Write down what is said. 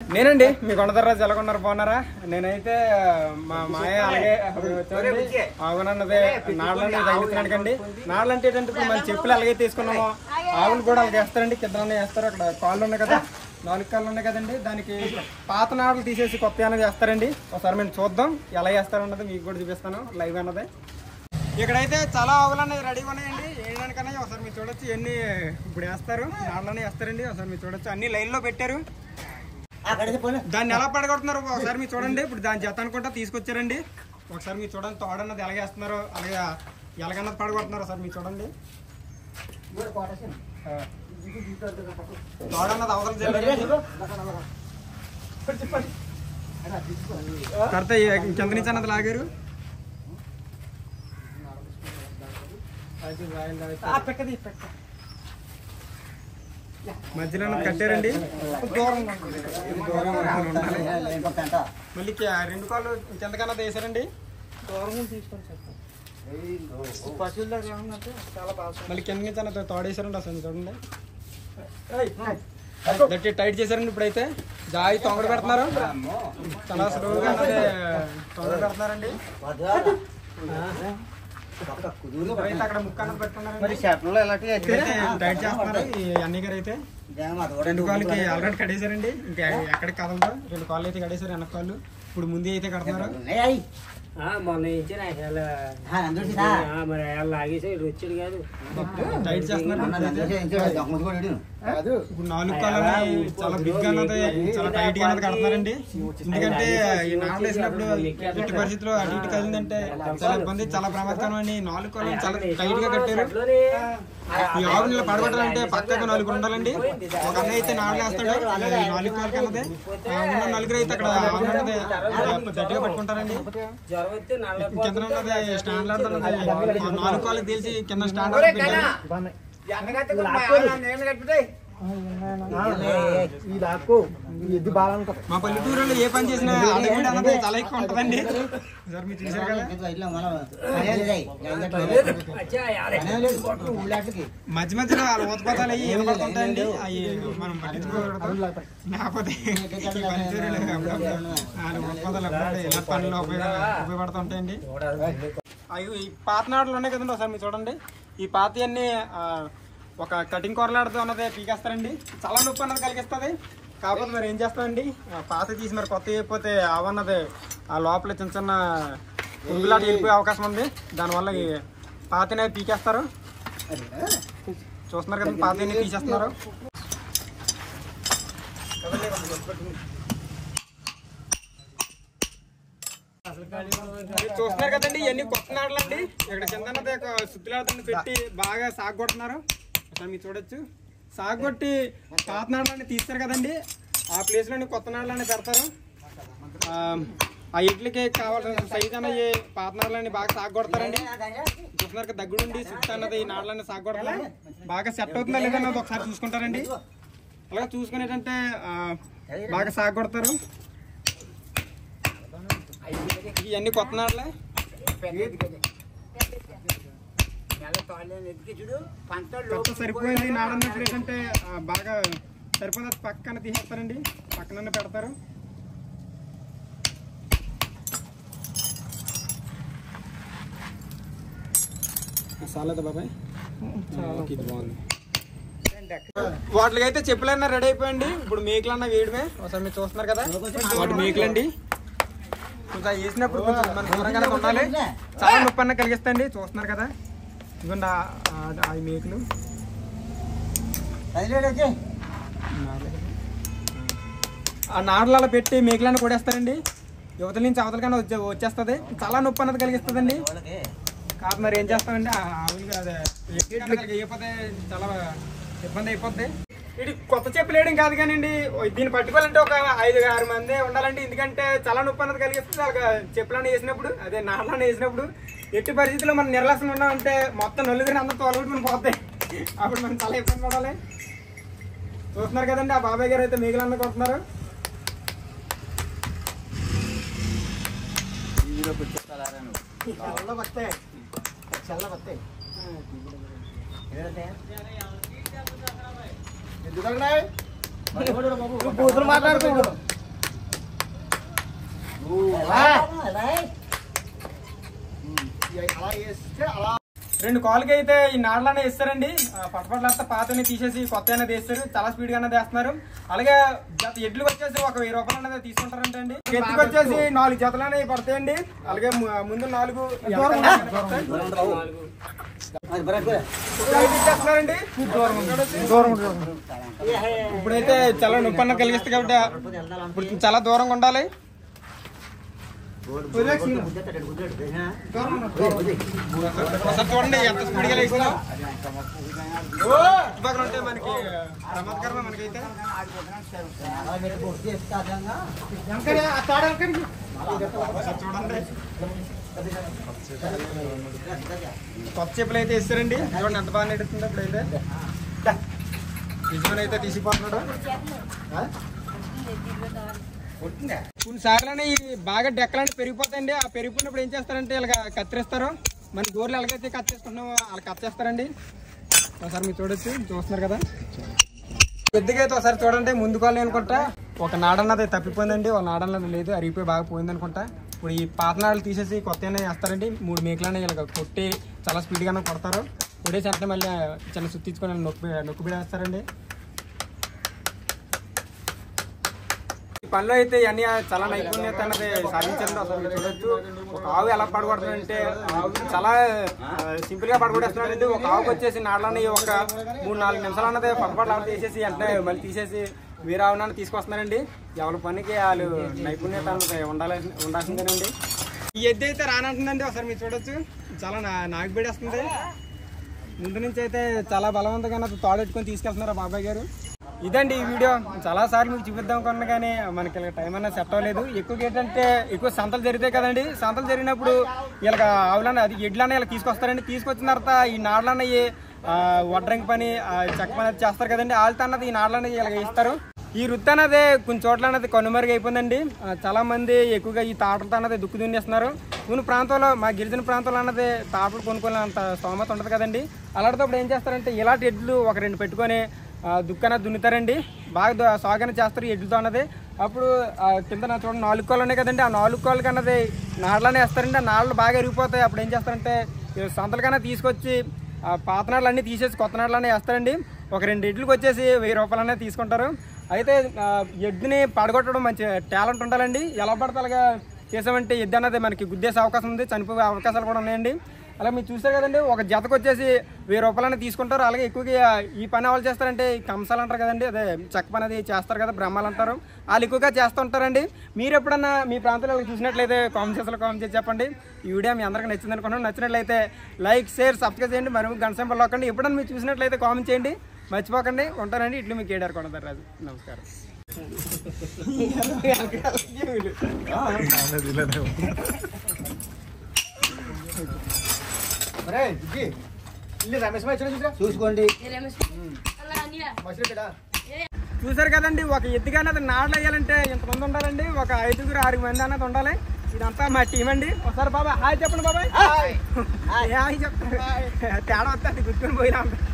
నేనండి మీ కొండదర్రాజు ఎలాగొన్నారు బాగున్నారా నేనైతే మా మాయ అలాగే చూడండి ఆవునన్నది నాళ్ళని తగ్గిస్తున్నాడు నాళ్ళు అంటే ఏంటంటే ఇప్పుడు మన చెప్పులు అలాగే తీసుకున్నాము ఆవులు కూడా అలాగే వేస్తారండి కింద వేస్తారు అక్కడ కాళ్ళు ఉన్నాయి కదా నాలుగు కాళ్ళు ఉన్నాయి కదండి దానికి పాత నాడలు తీసేసి కొత్త అనేది వేస్తారండి ఒకసారి మేము చూద్దాం ఎలా వేస్తారన్నది మీకు కూడా చూపిస్తాను లైవ్ అన్నది ఇక్కడైతే చాలా ఆవులు అనేది రెడీగా ఉన్నాయండి వేయడానికన్నా ఒకసారి మీరు చూడొచ్చు ఎన్ని ఇప్పుడు వేస్తారు నాళ్ళని వేస్తారండి ఒకసారి మీరు చూడొచ్చు అన్ని లైన్లో పెట్టారు దాన్ని ఎలా పడగొడుతున్నారు ఒకసారి మీరు చూడండి ఇప్పుడు దాని జత అనుకుంటా తీసుకొచ్చారండి ఒకసారి మీరు చూడండి తోడన్నది ఎలా వేస్తున్నారు అలాగే ఎలాగన్నది పడగొడుతున్నారు ఒకసారి మీరు చూడండి ఆ. తోడన్నది అవతల జల్లండి. కడితే కింద నుంచి అన్నది లాగారు మధ్యలో అన్నది కట్టారండి దూరంగా ఉంటుంది. ఇది దూరంగా ఉండాలి. మళ్ళీ కి- రెండు కాళ్ళు కిందకన్నా వేసారండి మళ్ళీ కింద నుంచి అన్న తోడేసారండి అసలు చూడండి గట్టి టైట్ చేశారండి ఇప్పుడైతే జాయి తొంగడ పెడుతున్నారు చాలా స్లోగా అన్నది తొంగడ పెడుతున్నారండి ఇప్పుడైతే అక్కడ ముక్క అన్నది పెట్టుకున్నారండి మరి షర్ట్లో ఎలాంటి అయితే టైట్ చేస్తున్నారు ఈ అన్ని గారు అయితే రెండు కాళ్ళకి ఆల్రెడీ కడేశారండి ఇంకా ఎక్కడికి కదలదు రెండు కాళ్ళు అయితే కడేశారు వెనక కాళ్ళు ఇప్పుడు ముందు అయితే కడుతున్నారు ఆ, మొన్న ఇచ్చిన అసలు ఆ, మరి అలా లాగేసి ఇటు వచ్చాడు కాదు టైట్ చేస్తున్నారు ఇప్పుడు నాలుగు కాళ్ళని చాలా బిగ్ గా ఉన్నది చాలా టైట్ గా ఉన్నది కడుతున్నారండి ఎందుకంటే ఈ నాలుగు వేసినప్పుడు ఎట్టి పరిస్థితుల్లో అటు ఇటు కదిలిందంటే చాలా ఇబ్బంది చాలా ప్రమాదకరం అండి నాలుగు కాళ్ళని చాలా టైట్ గా కట్టారు ఈ ఆవుని ఇలా పడగొట్టాలంటే పక్కకు నలుగురు ఉండాలండి ఒక అన్న అయితే నాలుగు వేస్తాడు ఈ నాలుగు కాళ్ళకి అన్నది ఆ ఉన్న నలుగురు అయితే అక్కడ ఆవుని అన్నది గట్టిగా పట్టుకుంటారండి జ్వరం వస్తే నల్ల కింద ఉన్నది స్టాండ్ ఆడుతున్నది ఆ నాలుగు కాళ్ళకి తెలిసి కింద స్టాండ్ ఆడుతుంది మా పల్లెటూరులో ఏ పని చేసినా అడవిడి అన్నది చాలా ఎక్కువ ఉంటుందండి సార్ మీరు చూసారు కదా మధ్య మధ్యలో వాళ్ళ ఊతపదాలు అయ్యి ఏం పడుతుంటాయండి అవి మనం పట్టించుకోకూడదు లేకపోతే ఈ పల్లెటూరులో అప్పుడప్పుడు వాళ్ళ ఊతపదాలు అప్పుడప్పుడు ఇలా పనులు ఉపయోగ ఉపయోగపడుతుంటాయండి అవి ఈ పాత నాడులు ఉన్నాయి కదండి ఒకసారి మీరు చూడండి ఈ పాత అన్ని ఒక కటింగ్ కొరలాడుతూ ఉన్నది పీకేస్తారండి చాలా నొప్పి అన్నది కలిగిస్తుంది కాకపోతే మరి ఏం చేస్తామండి ఆ పాత తీసి మరి కొత్త అయిపోతే అవన్నది ఆ లోపల చిన్న చిన్న పురుగులాట వెళ్ళిపోయే అవకాశం ఉంది దానివల్ల ఈ పాతనే పీకేస్తారు చూస్తున్నారు కదండి పాత తీసేస్తున్నారు మీరు చూస్తున్నారు కదండి ఇవన్నీ కొత్త నాడలు అండి ఇక్కడ కింద అన్నది ఒక సుత్తులాడుతుంది పెట్టి బాగా సాగు కొడుతున్నారు అసలు మీరు చూడొచ్చు సాగు కొట్టి పాత నాడలన్నీ తీస్తారు కదండి ఆ ప్లేస్ లోని కొత్త నాడలన్నీ పెడతారు ఆ, ఆ ఇడ్లకి కావాల్సిన సైజ్ అన్నది పాత నాడలన్నీ బాగా సాగు కొడతారండి చూస్తున్నారు కదా దగ్గరుండి సుత్తి అన్నది ఈ నాడలన్నీ సాగు కొడతారు బాగా సెట్ అవుతుందా లేదా అన్నది ఒకసారి చూసుకుంటారండి అలాగే చూసుకుని ఏంటంటే ఆ, బాగా సాగు కొడతారు ఇవన్నీ కొత్త నాడలే కొత్త సరిపోయింది నాడన్నప్పుడు ఏంటంటే ఆ, బాగా సరిపోయిన పక్కన తీసేస్తారండి పక్కన పెడతారు చాలేదా బాబాయ్ ఓకే, ఇది బాగుంది వాటికి అయితే చెప్పులన్నా రెడీ అయిపోయండి ఇప్పుడు మేకలన్నా వేయడమే ఒకసారి మీరు చూస్తున్నారు కదా వాటి మేకలండి కొంచెం వేసినప్పుడు కొంచెం మన దూరంగానే ఉండాలి చాలా నొప్పి అన్న కలిగిస్తండి చూస్తున్నారు కదా ఇదిగోండి ఆ- ఆ- ఆ మేకలు ఆ నాడలలో పెట్టి మేకలను కొడేస్తారండి యువతల నుంచి అవతలకన్నా వచ్చే వచ్చేస్తుంది చాలా నొప్పి అన్నది కలిగిస్తుందండి కాదు మరి ఏం చేస్తామండి ఆ ఆవులకి అదే ఎక్కిళ్ళకి అయిపోతే చాలా ఇబ్బంది అయిపోద్ది ఇది కొత్త చెప్పులు వేయడం కాదు కానండి దీన్ని పట్టుకోవాలంటే ఒక ఐదు ఆరు మంది ఉండాలండి ఎందుకంటే చాలా నొప్పి అన్నది కలిగిస్తుంది అలాగ చెప్పులను వేసినప్పుడు అదే నాళ్ళని వేసినప్పుడు ఎట్టి పరిస్థితుల్లో మనం నిర్లక్ష్యం ఉన్నామంటే మొత్తం నలుగురిని అందరూ తోలగొట్టుకుని పోతాయి అప్పుడు మనం చాలా ఇబ్బంది పడాలి చూస్తున్నారు కదండి ఆ బాబాయ్ గారు అయితే మిగిలిన కొడుతున్నారు కూతురు మాట్లాడుకో రెండు కాళ్ళకి అయితే ఈ నాళ్ళనే ఇస్తారండి పట్టపట్లంతా పాతని తీసేసి కొత్త అనేది వేస్తారు చాలా స్పీడ్ గా అనేది వేస్తున్నారు అలాగే జత ఎడ్లు వచ్చేసి ఒక వెయ్యి రూపాయలు అనేది తీసుకుంటారంట అండి ఎత్తుకు వచ్చేసి నాలుగు జతలు అనేవి పడతాయండి అలాగే ము- ముందు నాలుగు ఇచ్చేస్తున్నారండి ఇప్పుడైతే చాలా నొప్పి అన్న కలిగిస్తుంది కాబట్టి ఇప్పుడు చాలా దూరంగా ఉండాలి ఒకసారి చూడండి ఎంత స్పీడ్గా లేస్తుందో చుట్టుపక్కల ఉంటే మనకి ప్రమాదకరమే మనకైతే ఒకసారి చూడండి కొత్త చెప్పులు అయితే ఇస్తారండి చూడండి ఎంత బాగా నడుస్తుంది అప్పుడైతే యజమాని అయితే తీసిపోతున్నాడు కొన్ని సార్లు ఈ బాగా డెక్కలని పెరిగిపోతాయండి ఆ పెరిగిపోయినప్పుడు ఏం చేస్తారంటే ఇలా కత్తిరిస్తారు మన గోర్లు ఎలాగైతే కత్తిరిస్తున్నామో అలా కత్తేస్తారండి ఒకసారి మీరు చూడొచ్చు చూస్తున్నారు కదా పెద్దగా అయితే ఒకసారి చూడండి ముందుకోవాలి అనుకుంటా ఒక నాడన్నది తప్పిపోయిందండి ఒక నాడన్నది లేదు అరిగిపోయి బాగా పోయింది అనుకుంటా ఇప్పుడు ఈ పాత నాడలు తీసేసి కొత్త వేస్తారండి మూడు మేకలనే ఇలా కొట్టి చాలా స్పీడ్గానే కొడతారు కొట్టేసి వెంటనే మళ్ళీ చిన్న సుత్తించుకొని నొక్కి నొక్కి బిడేస్తారండి ఈ పనిలో అయితే ఇవన్నీ చాలా నైపుణ్యత అన్నది సాధించండి అసలు మీరు చూడొచ్చు ఒక ఆవు ఎలా పడగొడుతుందంటే ఆవు చాలా సింపుల్ గా పడగొట్టేస్తున్నారండి ఒక ఆవుకి వచ్చేసి నాళ్ళని ఒక మూడు నాలుగు నిమిషాలు అన్నది పక్కపట్ల ఆవు తీసేసి వెంటనే మళ్ళీ తీసేసి వేరే ఆవునాన్ని తీసుకొస్తున్నారండి ఎవరి పనికి వాళ్ళు నైపుణ్యత అన్నది ఉండాలి ఉండాల్సిందేనండి ఈ ఎద్దు అయితే రానంటుందండి ఒకసారి మీరు చూడొచ్చు చాలా నా నాకు బిడేస్తుంది ముందు నుంచి అయితే చాలా బలవంతంగా తోడెట్టుకొని తీసుకెళ్తున్నారు ఆ బాబాయ్ గారు ఇదండి ఈ వీడియో చాలా సార్లు మీకు చూపిద్దాం అనుకున్నా కానీ మనకి ఇలా టైం అనేది సెట్ అవ్వలేదు ఎక్కువగా ఏంటంటే ఎక్కువ సంతలు జరిగితే కదండి సంతలు జరిగినప్పుడు ఇలాగ ఆవులన్న అది ఎడ్లన్న ఇలా తీసుకొస్తారండి తీసుకొచ్చిన తర్వాత ఈ నాళ్ళన్నయ్యి వడ్రంగి పని ఆ, చెక్క పని అది చేస్తారు కదండి వాళ్ళతో అన్నది ఈ నాళ్ళన్నది ఇలాగ ఇస్తారు ఈ వృత్తి అనేది కొన్ని చోట్ల అనేది కనుమరుగు అయిపోయిందండి ఆ, చాలా మంది ఎక్కువగా ఈ తాటలతో అన్నది దుక్కు దున్నేస్తున్నారు కొన్ని ప్రాంతాల్లో మా గిరిజన ప్రాంతాల్లో అన్నది తాటలు కొనుక్కోలే అంత స్తోమత ఉంటుంది కదండి అలాంటప్పుడు ఏం చేస్తారంటే ఇలాంటి ఎడ్లు ఒక రెండు పెట్టుకొని ఆ, దుక్కన దున్నుతారండి బాగా దు- సాగన చేస్తారు ఈ ఎడ్లతో అన్నది అప్పుడు ఆ, కింద నా చూడండి నాలుగు కోళ్ళు ఉన్నాయి కదండి ఆ నాలుగు కోళ్ళకి అన్నది నాళ్ళనే వేస్తారండి ఆ నాళ్ళు బాగా ఎరిగిపోతాయి అప్పుడు ఏం చేస్తారంటే ఈ సంతలకన్నా తీసుకొచ్చి ఆ పాత నాళ్ళు అన్నీ తీసేసి కొత్త నాళ్ళు అన్నీ వేస్తారండి ఒక రెండు ఎడ్లకు వచ్చేసి వెయ్యి రూపాయలు అనేది తీసుకుంటారు అయితే ఆ, ఎద్దుని పడగొట్టడం మంచి టాలెంట్ ఉండాలండి ఎలా పడితే అలాగా చేసామంటే ఎద్దు అన్నది మనకి గుద్దేసే అవకాశం ఉంది చనిపోయే అవకాశాలు కూడా ఉన్నాయండి అలా మీరు చూసారు కదండి ఒక జతకు వచ్చేసి వెయ్యి రూపాయలని తీసుకుంటారు అలాగే ఎక్కువగా ఈ పని వాళ్ళు చేస్తారంటే ఈ కంసాలు అంటారు కదండి అదే చెక్క పని అది చేస్తారు కదా బ్రహ్మలు అంటారు వాళ్ళు ఎక్కువగా చేస్తూ ఉంటారండి మీరు ఎప్పుడన్నా మీ ప్రాంతంలో ఎవరు చూసినట్లయితే కామెంట్ చేసి కామెంట్ చేసి చెప్పండి ఈ వీడియో మీ అందరికీ నచ్చింది అనుకున్నాను నచ్చినట్లయితే లైక్ షేర్ సబ్స్క్రైబ్ చేయండి మరి గంట సింబల్ నొక్కండి ఎప్పుడన్నా మీరు చూసినట్లయితే కామెంట్ చేయండి మర్చిపోకండి ఉంటానండి ఇట్లు మీకు ఏడారు కొనతారు రాజు నమస్కారం చూసుకోండి చూసారు కదండి ఒక ఎత్తుగా అన్నది నాట్లు వేయాలంటే ఇంతమంది ఉండాలండి ఒక ఐదుగురు ఆరు మంది అన్నది ఉండాలి ఇదంతా మా టీం అండి ఒకసారి బాబాయ్ హాయ్ చెప్పండి బాబాయ్ హాయ్ చెప్తారు తేడా వస్తుంది గుర్తుని పోయినా